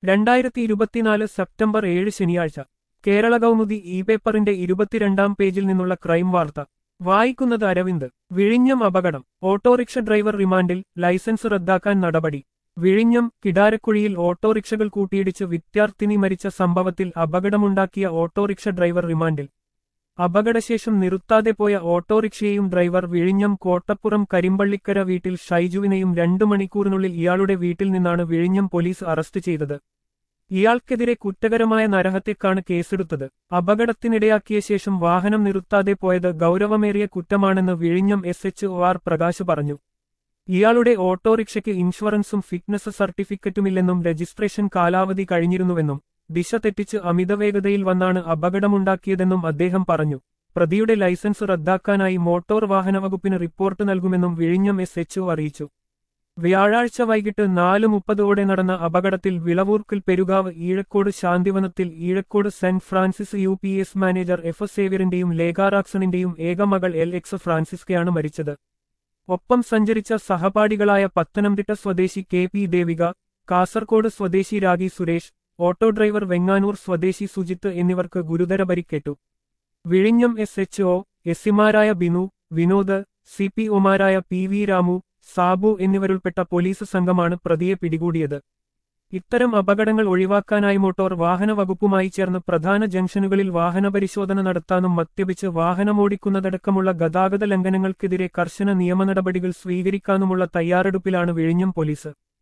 രണ്ടായിരത്തി ഇരുപത്തിനാല് സെപ്റ്റംബർ ഏഴ് ശനിയാഴ്ച കേരള കൗമുദി ഇ പേപ്പറിന്റെ ഇരുപത്തിരണ്ടാം പേജിൽ നിന്നുള്ള ക്രൈം വാർത്ത വായിക്കുന്നത് അരവിന്ദ് വിഴിഞ്ഞം അപകടം ഓട്ടോറിക്ഷ ഡ്രൈവർ റിമാൻഡിൽ ലൈസൻസ് റദ്ദാക്കാൻ നടപടി വിഴിഞ്ഞം കിടാരക്കുഴിയിൽ ഓട്ടോറിക്ഷകൾ കൂട്ടിയിടിച്ച് വിദ്യാർത്ഥിനി മരിച്ച സംഭവത്തിൽ അപകടമുണ്ടാക്കിയ ഓട്ടോറിക്ഷ ഡ്രൈവർ റിമാൻഡിൽ അപകടശേഷം നിർത്താതെ പോയ ഓട്ടോറിക്ഷയെയും ഡ്രൈവർ വിഴിഞ്ഞം കോട്ടപ്പുറം കരിമ്പള്ളിക്കര വീട്ടിൽ ഷൈജുവിനെയും രണ്ടു മണിക്കൂറിനുള്ളിൽ ഇയാളുടെ വീട്ടിൽ നിന്നാണ് വിഴിഞ്ഞം പോലീസ് അറസ്റ്റ് ചെയ്തത് ഇയാൾക്കെതിരെ കുറ്റകരമായ നരഹത്യക്കാണ് കേസെടുത്തത് അപകടത്തിനിടയാക്കിയ ശേഷം വാഹനം നിർത്താതെ പോയത് ഗൗരവമേറിയ കുറ്റമാണെന്ന് വിഴിഞ്ഞം S H O R Prakash പറഞ്ഞു ഇയാളുടെ ഓട്ടോറിക്ഷയ്ക്ക് ഇൻഷുറൻസും ഫിറ്റ്നസ് സർട്ടിഫിക്കറ്റുമില്ലെന്നും രജിസ്ട്രേഷൻ കാലാവധി കഴിഞ്ഞിരുന്നുവെന്നും ദിശ തെറ്റിച്ച് അമിതവേഗതയിൽ വന്നാണ് അപകടമുണ്ടാക്കിയതെന്നും അദ്ദേഹം പറഞ്ഞു പ്രതിയുടെ ലൈസൻസ് റദ്ദാക്കാനായി മോട്ടോർ വാഹന വകുപ്പിന് റിപ്പോർട്ട് നൽകുമെന്നും വിഴിഞ്ഞം എസ് എച്ച് അറിയിച്ചു വ്യാഴാഴ്ച വൈകിട്ട് നാല് മുപ്പതോടെ നടന്ന അപകടത്തിൽ വിളവൂർക്കിൽ പെരുകാവ് ഈഴക്കോട് ശാന്തിവനത്തിൽ Eezhakkode saint Francis U P S manager F S സേവ്യറിന്റെയും ലേഖാറാക്സണിന്റെയും ഏകമകൾ എൽ എക്സ് ഫ്രാൻസിസ്കയാണ് മരിച്ചത് ഒപ്പം സഞ്ചരിച്ച സഹപാഠികളായ പത്തനംതിട്ട സ്വദേശി കെ പി ദേവിക കാസർകോട് സ്വദേശി രാഗി സുരേഷ് ഓട്ടോ ഡ്രൈവർ വെങ്ങാനൂർ സ്വദേശി സുജിത്ത് എന്നിവർക്ക് ഗുരുതര പരിക്കേറ്റു വിഴിഞ്ഞം എസ് എച്ച് ഒ എസ്സിമാരായ ബിനു വിനോദ് സി പി ഒമാരായ പി വി രാമു സാബു എന്നിവരുൾപ്പെട്ട പോലീസ് സംഘമാണ് പ്രതിയെ പിടികൂടിയത് ഇത്തരം അപകടങ്ങൾ ഒഴിവാക്കാനായി മോട്ടോർ വാഹന വകുപ്പുമായി ചേർന്ന് പ്രധാന ജംഗ്ഷനുകളിൽ വാഹന പരിശോധന നടത്താനും മദ്യപിച്ച് വാഹനമോടിക്കുന്നതടക്കമുള്ള ഗതാഗത ലംഘനങ്ങൾക്കെതിരെ കർശന നിയമ നടപടികൾ സ്വീകരിക്കാനുമുള്ള തയ്യാറെടുപ്പിലാണ് വിഴിഞ്ഞം പോലീസ്